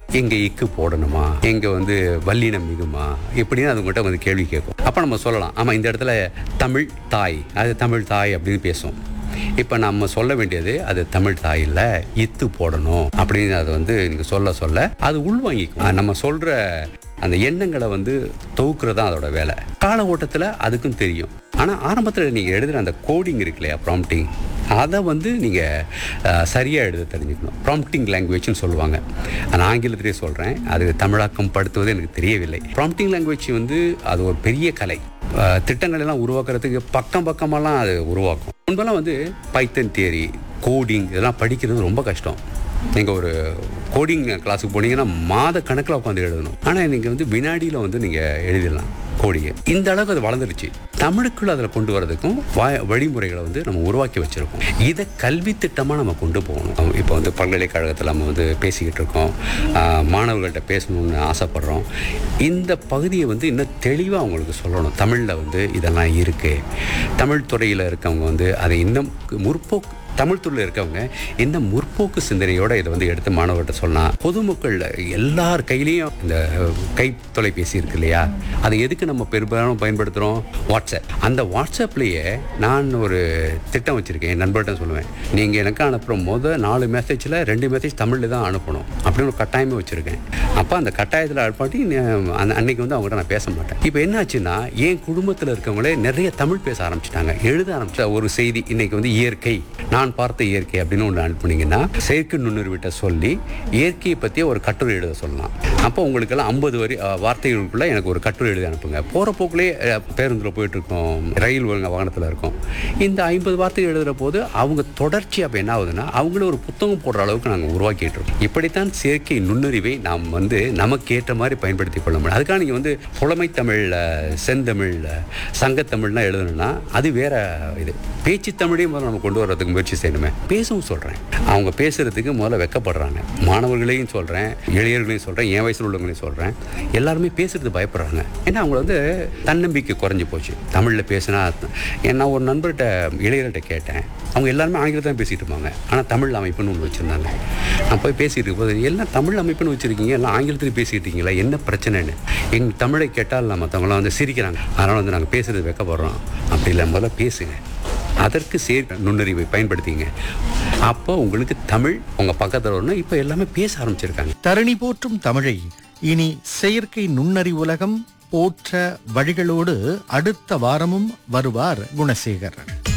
எங்க இக்கு போடணுமா எங்க வந்து வல்லினம் மிகுமா இப்படின்னு அது உங்கள்கிட்ட வந்து கேள்வி கேட்கும் அப்போ நம்ம சொல்லலாம் ஆமா இந்த இடத்துல தமிழ் தாய் அது தமிழ் தாய் அப்படின்னு பேசும் இப்போ நம்ம சொல்ல வேண்டியது அது தமிழ் தாய் இல்ல இத்து போடணும் அப்படின்னு அதை வந்து நீங்க சொல்ல சொல்ல அது உள்வாங்கிக்கும் அஹ் நம்ம சொல்ற அந்த எண்ணங்களை வந்து தொகுக்கிறது தான் அதோட வேலை கால ஓட்டத்தில் அதுக்கும் தெரியும் ஆனால் ஆரம்பத்தில் நீங்கள் எழுதுகிற அந்த கோடிங் இருக்கு இல்லையா ப்ராம்ப்டிங் அதை வந்து நீங்கள் சரியாக எழுத தெரிஞ்சுக்கணும் ப்ராம்ப்டிங் லாங்குவேஜ்னு சொல்லுவாங்க நான் ஆங்கிலத்திலே சொல்கிறேன் அது தமிழாக்கம் படுத்துவது எனக்கு தெரியவில்லை ப்ராம்ப்டிங் லாங்குவேஜ் வந்து அது ஒரு பெரிய கலை அஹ், திட்டங்கள் எல்லாம் உருவாக்குறதுக்கு பக்கம் பக்கமெல்லாம் அது உருவாக்கும் முன்பெல்லாம் வந்து பைத்தன் தியரி கோடிங் இதெல்லாம் படிக்கிறது ரொம்ப கஷ்டம் நீங்கள் ஒரு கோடிங் கிளாஸுக்கு போனீங்கன்னா மாத கணக்கில் உட்காந்து எழுதணும் ஆனால் நீங்கள் வந்து வினாடியில் வந்து நீங்கள் எழுதிடலாம் கோடிங்க இந்த அளவுக்கு அது வளர்ந்துருச்சு தமிழுக்குள்ள அதில் கொண்டு வரதுக்கும் வா- வழிமுறைகளை வந்து நம்ம உருவாக்கி வச்சிருக்கோம் இதை கல்வி திட்டமாக நம்ம கொண்டு போகணும் இப்போ வந்து பல்கலைக்கழகத்தில் நம்ம வந்து பேசிக்கிட்டு இருக்கோம் ஆஹ், மாணவர்கள்ட்ட பேசணும்னு ஆசைப்படுறோம் இந்த பகுதியை வந்து இன்னும் தெளிவாக அவங்களுக்கு சொல்லணும் தமிழில் வந்து இதெல்லாம் இருக்குது தமிழ் துறையில் இருக்கவங்க வந்து அதை இன்னும் முற்போக்கு தமிழ் துறையில் இருக்கவங்க என்ன முற்போக்கு சிந்தனையோட இதை வந்து எடுத்து மாணவர்கிட்ட சொல்லலாம் பொதுமக்கள் எல்லார் கையிலையும் இந்த கை தொலைபேசி இருக்கு இல்லையா அதை எதுக்கு நம்ம பெரும்பாலும் பயன்படுத்துகிறோம் வாட்ஸ்அப் அந்த வாட்ஸ்அப்லேயே நான் ஒரு திட்டம் வச்சுருக்கேன் என் நண்பர்கிட்ட சொல்லுவேன் நீங்கள் எனக்கு அனுப்புகிற முத நாலு மெசேஜில் ரெண்டு மெசேஜ் தமிழில் தான் அனுப்பணும் அப்படின்னு ஒரு கட்டாயமே வச்சுருக்கேன் அப்போ அந்த கட்டாயத்தில் அனுப்பாட்டி ந- அந்த அன்னைக்கு வந்து அவங்ககிட்ட நான் பேச மாட்டேன் இப்போ என்னாச்சுன்னா என் குடும்பத்தில் இருக்கவங்களே நிறைய தமிழ் பேச ஆரம்பிச்சிட்டாங்க எழுத ஆரம்பிச்ச ஒரு செய்தி இன்னைக்கு வந்து இயற்கை நான் பார்த்த இயற்கை அப்படின்னு ஒன்று அனுப்புனீங்கன்னா செயற்கை நுண்ணுருவிட்ட சொல்லி இயற்கையை பற்றிய ஒரு கட்டுரை எழுத சொல்லலாம் அப்போ உங்களுக்கெல்லாம் ஐம்பது வரி அஹ், வார்த்தைகளுக்குள்ள எனக்கு ஒரு கட்டுரை எழுதி அனுப்புங்க போகிற போக்குலேயே பேருந்தில் போயிட்டு இருக்கோம் ரயில் ஒழுங்க வாகனத்தில் இருக்கோம் இந்த ஐம்பது வார்த்தை எழுதுகிற போது அவங்க தொடர்ச்சி அப்போ என்ன ஆகுதுன்னா அவங்கள ஒரு புத்தகம் போடுற அளவுக்கு நாங்கள் உருவாக்கிட்டு இருக்கோம் இப்படித்தான் செயற்கை நுண்ணறிவை நாம் வந்து நமக்கு ஏற்ற மாதிரி பயன்படுத்தி கொள்ள முடியும் அதுக்காக நீங்கள் வந்து புலமை தமிழில் செந்தமிழில் சங்கத்தமிழ்லாம் எழுதணும்னா அது வேற இது பேச்சு தமிழையும் முதல்ல நம்ம கொண்டு வர்றதுக்கு முயற்சி செய்யணுமே பேசவும் சொல்கிறேன் அவங்க பேசுறதுக்கு முதல்ல வெக்கப்படுறாங்க மாணவர்களையும் சொல்கிறேன் இளைஞர்களையும் சொல்கிறேன் என் வயசில் உள்ளவங்களையும் சொல்கிறேன் எல்லாருமே பேசுறது பயப்படுறாங்க ஏன்னா அவங்க வந்து தன்னம்பிக்கை குறைஞ்சி போச்சு தமிழில் பேசினா ஏன்னா ஒரு நண்பர்கிட்ட இளைஞர்கிட்ட கேட்டேன் அவங்க எல்லாருமே ஆங்கிலத்தில் தான் பேசிகிட்டு இருப்பாங்க ஆனால் தமிழ் அமைப்புன்னு ஒன்று வச்சுருந்தாங்க நான் போய் பேசிட்டு இருக்கும்போது எல்லாம் தமிழ் அமைப்புன்னு வச்சுருக்கீங்க எல்லாம் ஆங்கிலத்தில் பேசிகிட்டு இருக்கீங்களா என்ன பிரச்சனைன்னு எங்கள் தமிழை கேட்டால் மற்றவங்களாம் வந்து சிரிக்கிறாங்க அதனால் வந்து நாங்கள் பேசுறது வெக்கப்படுறோம் அப்படி இல்லை முதல்ல பேசுங்க அதற்கு சேர் நுண்ணறிவை பயன்படுத்திங்க அப்போ உங்களுக்கு தமிழ் உங்கள் பக்கத்தில் வரணும் இப்போ எல்லாமே பேச ஆரம்பிச்சிருக்காங்க தரணி போற்றும் தமிழை இனி செயற்கை நுண்ணறிவுலகம் போற்ற வழிகளோடு அடுத்த வாரமும் வருவார் குணசேகர்